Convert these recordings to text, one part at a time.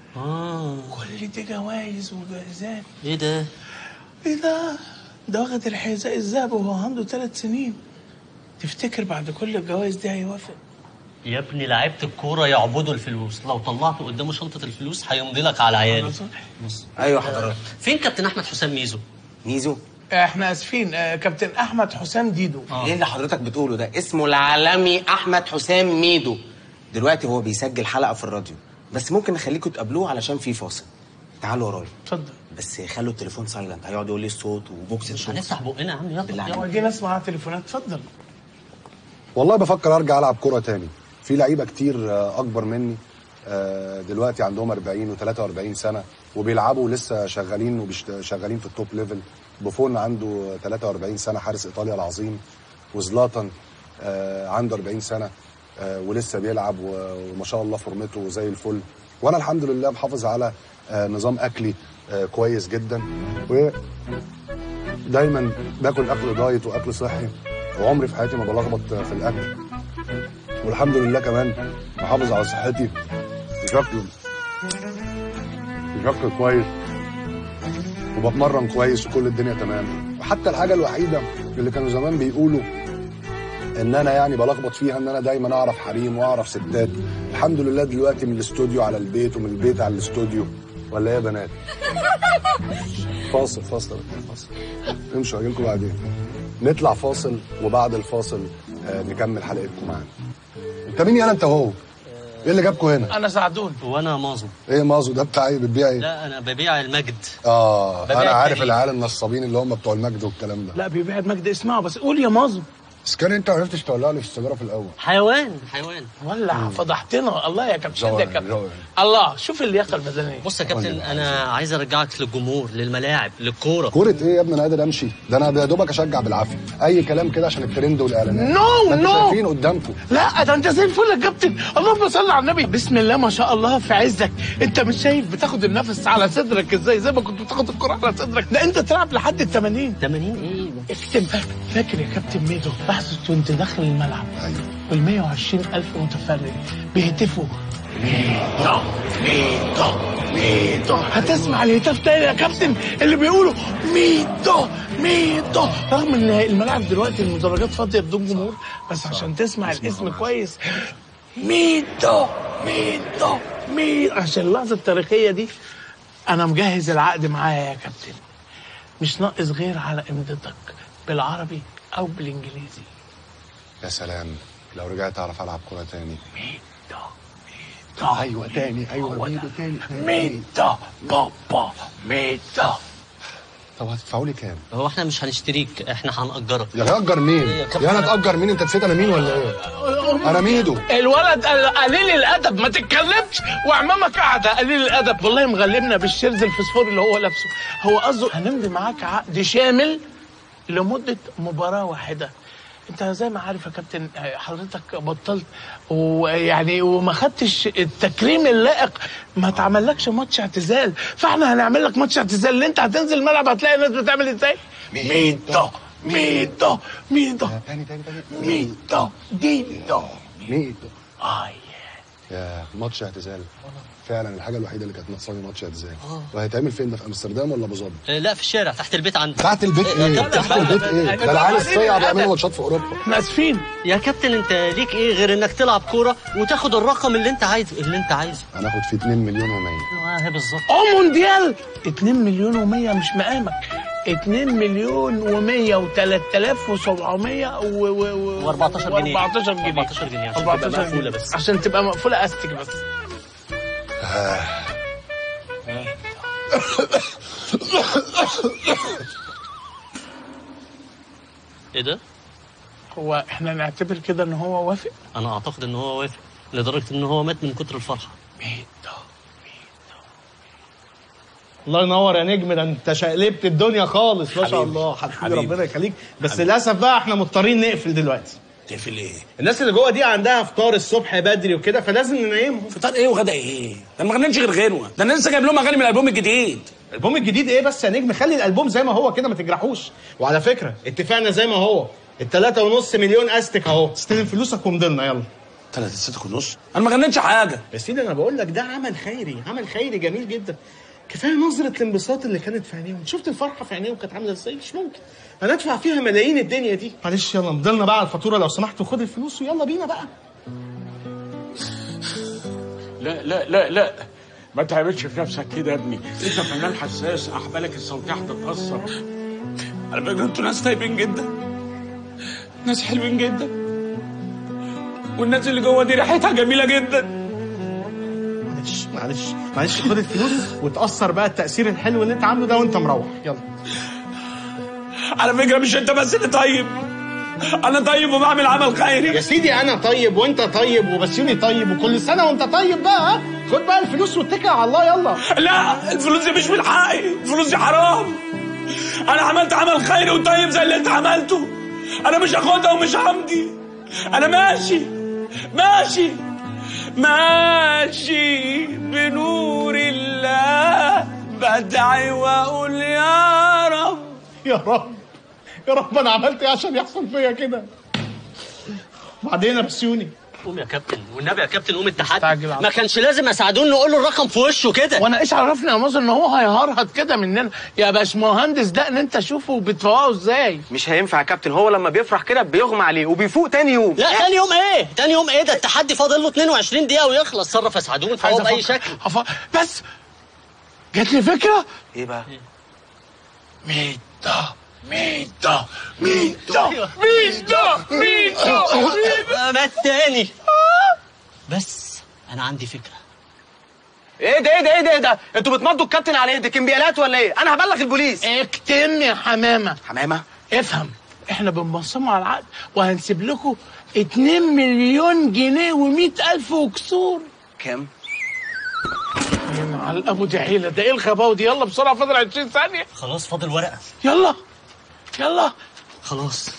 اه كل دي جوائز وجائزات ايه ده ايه ده ده واخد الحذاء الذهبي وهو عنده ثلاث سنين تفتكر بعد كل الجوائز دي هيوافق يا ابني لعيبه الكوره يعبدوا الفلوس لو طلعته قدامه شنطه الفلوس هيمضي لك على عيالي بص ايوه حضرتك فين كابتن احمد حسام ميزو ميزو احنا اسفين آه، كابتن احمد حسام ديدو ايه اللي حضرتك بتقوله ده اسمه العالمي احمد حسام ميدو دلوقتي هو بيسجل حلقه في الراديو بس ممكن نخليكم تقابلوه علشان في فاصل تعالوا ورايا اتفضل بس خلوا التليفون سايلنت هيقعد يقول لي الصوت وبوكس مش هنفتح بقنا يا عم يلا بالله يلا. هو جه ناس معاها تليفونات اتفضل والله بفكر ارجع العب كرة تاني في لعيبه كتير آه، اكبر مني آه، دلوقتي عندهم 40 و43 سنه وبيلعبوا لسه شغالين وشغالين في التوب ليفل بوفون عنده 43 سنه حارس ايطاليا العظيم وزلاتان آه، عنده 40 سنه آه، ولسه بيلعب و- وما شاء الله فورمته زي الفل وانا الحمد لله محافظ على آه، نظام اكلي آه، كويس جدا ودايما باكل اكل دايت واكل صحي وعمري في حياتي ما بلخبط في الاكل والحمد لله كمان محافظ على صحتي بشكل بشكل كويس وبتمرن كويس وكل الدنيا تمام وحتى الحاجه الوحيده اللي كانوا زمان بيقولوا ان انا يعني بلخبط فيها ان انا دايما اعرف حريم واعرف ستات الحمد لله دلوقتي من الاستوديو على البيت ومن البيت على الاستوديو ولا ايه يا بنات فاصل فاصل يا بنات، فاصل امشوا هجيلكم بعدين نطلع فاصل وبعد الفاصل آه نكمل حلقتكم معانا انت مين يالا انت وهو ايه اللي جابكم هنا انا سعدون وانا مازو ايه مازو ده بتاع ايه بتبيع ايه لا انا ببيع المجد اه ببيع انا عارف التاريخ. العيال النصابين اللي هم بتوع المجد والكلام ده لا بيبيع المجد اسمعوا بس قول يا مازو بس كان انت عرفتش تولع لي في السيجاره في الاول حيوان حيوان ولع فضحتنا الله يا كابتن زوال، يا كابتن زوال. الله شوف اللياقه البدنيه بص يا كابتن انا عايز ارجعك للجمهور للملاعب للكوره كوره ايه يا ابني انا قادر امشي ده انا يا دوبك اشجع بالعافيه اي كلام كده عشان الترند والاعلانات نو ما انتوا نو شايفين قدامكم لا ده انت زي الفل يا كابتن اللهم صل على النبي بسم الله ما شاء الله في عزك انت مش شايف بتاخد النفس على صدرك ازاي زي ما كنت بتاخد الكرة على صدرك ده انت تلعب لحد ال 80 80 ايه اكتب فاكر يا كابتن ميدو لحظه وانت داخل الملعب ايوه وال 120 الف متفرج بيهتفوا ميدو ميدو ميدو هتسمع الهتاف تاني يا كابتن اللي بيقولوا ميدو ميدو رغم ان الملاعب دلوقتي المدرجات فاضيه بدون جمهور بس عشان تسمع الاسم كويس ميدو ميدو ميدو عشان اللحظه التاريخيه دي انا مجهز العقد معايا يا كابتن مش ناقص غير على امضتك بالعربي او بالانجليزي يا سلام لو رجعت اعرف العب كوره تاني ميدو ميدو ايوه تاني ايوه هو ميدو ده. تاني ميدو بابا ميدو طب هتدفعوا لي كام؟ هو احنا مش هنشتريك احنا هنأجرك يا تأجر مين؟ يا كابتن يا انا أنا- اتأجر مين؟ انت نسيت انا مين ولا ايه؟ انا ميدو الولد قال- قليل الادب ما تتكلمش وعمامك قاعده قليل الادب والله مغلبنا بالشرز الفسفوري اللي هو لابسه هو قصده هنمضي معاك عقد شامل لمده مباراه واحده انت زي ما عارف يا كابتن حضرتك بطلت ويعني وما خدتش التكريم اللائق ما اتعملكش ماتش اعتزال فاحنا هنعمل لك ماتش اعتزال اللي انت هتنزل الملعب هتلاقي الناس بتعمل ازاي ميدو ميدو ميدو تاني تاني تاني ميدو ديدو ميدو اه يا ماتش اعتزال فعلا الحاجه الوحيده اللي كانت ناقصاني ماتش اعتزال وهيتعمل فين ده في امستردام ولا ابو ظبي؟ آه، لا في الشارع تحت البيت عندي تحت البيت ايه؟ تحت البيت ايه؟ ده العيال الصيع بيعملوا ماتشات في اوروبا احنا اسفين يا كابتن انت ليك ايه غير انك تلعب كوره وتاخد الرقم اللي انت عايزه اللي انت عايزه هناخد فيه 2 مليون و100 اه هي بالظبط اه مونديال 2 مليون و100 مش مقامك 2 مليون و100 و3700 و و و14 جنيه 14 جنيه 14 جنيه عشان تبقى 14 مقفولة جنيه. بس. عشان تبقى مقفوله استك بس ايه ده؟ هو احنا نعتبر كده ان هو وافق انا اعتقد ان هو وافق لدرجه ان هو مات من كتر الفرحه ميدو الله ينور يا نجم ده انت شقلبت الدنيا خالص ما شاء الله حبيبي, حبيبي. ربنا يخليك بس للاسف بقى احنا مضطرين نقفل دلوقتي تقفل ايه؟ الناس اللي جوه دي عندها فطار الصبح بدري وكده فلازم ننيمهم فطار ايه وغدا ايه؟ ده ما غنيتش غير غنوه، ده انا لسه جايب لهم اغاني من الالبوم الجديد. الالبوم الجديد ايه بس يا نجم خلي الالبوم زي ما هو كده ما تجرحوش وعلى فكره اتفقنا زي ما هو التلاتة ونص مليون استك اهو استلم فلوسك ومضلنا يلا ثلاثة ستة ونص انا ما غنيتش حاجه يا سيدي انا بقول لك ده عمل خيري عمل خيري جميل جدا كفايه نظره الانبساط اللي كانت في عينيهم شفت الفرحه في عينيهم كانت عامله ازاي مش ممكن انا ادفع فيها ملايين الدنيا دي معلش يلا نضلنا بقى على الفاتوره لو سمحت وخد الفلوس ويلا بينا بقى لا لا لا لا ما تعملش في نفسك كده يا ابني انت فنان حساس احبالك الصوتيه هتتاثر على فكره انتوا ناس طيبين جدا ناس حلوين جدا والناس اللي جوه دي ريحتها جميله جدا معلش معلش معلش خد الفلوس وتاثر بقى التاثير الحلو اللي انت عامله ده وانت مروح يلا على فكره مش انت بس اللي طيب انا طيب وبعمل عمل يا خيري سيدي انا طيب وانت طيب وبسيوني طيب وكل سنه وانت طيب بقى ها؟ خد بقى الفلوس واتكل على الله يلا لا الفلوس دي مش من حقي الفلوس دي حرام انا عملت عمل خيري وطيب زي اللي انت عملته انا مش هاخدها ومش همضي انا ماشي ماشي ماشي بنور الله بدعي واقول يا رب يا رب يا رب انا عملت ايه عشان يحصل فيا كده وبعدين يا بسيوني قوم يا كابتن والنبي يا كابتن قوم التحدي استعجل على- ما كانش لازم اساعدون نقول له الرقم في وشه كده وانا ايش عرفني يا مازن ان هو هيهرهد كده مننا يا باشمهندس ده ان انت شوفه بتفوقه ازاي مش هينفع يا كابتن هو لما بيفرح كده بيغمى عليه وبيفوق تاني يوم لا تاني يوم ايه تاني يوم ايه ده التحدي فاضل له 22 دقيقه ويخلص صرف يا سعدون فهو عايز باي أفكر- شكل أف... بس جات لي فكره ايه بقى ميتا ميتا ميتا ميتا ميتا آه، مات تاني بس انا عندي فكره ايه ده ايه ده ايه ده, إيه ده؟ انتوا بتمضوا الكابتن على ايه دي كمبيالات ولا ايه انا هبلغ البوليس اكتم يا حمامه حمامه افهم احنا بنبصموا على العقد وهنسيب لكم 2 مليون جنيه و100 الف وكسور كام على الابو دي حيله ده ايه الغباوه دي يلا بسرعه فاضل 20 ثانيه خلاص فاضل ورقه يلا يلا خلاص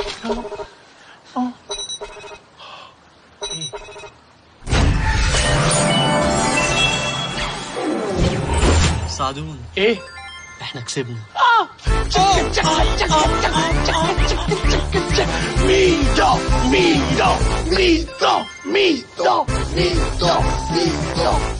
سعدون ايه احنا كسبنا ميتا ميتا ميتا ميتا ميتا ميتا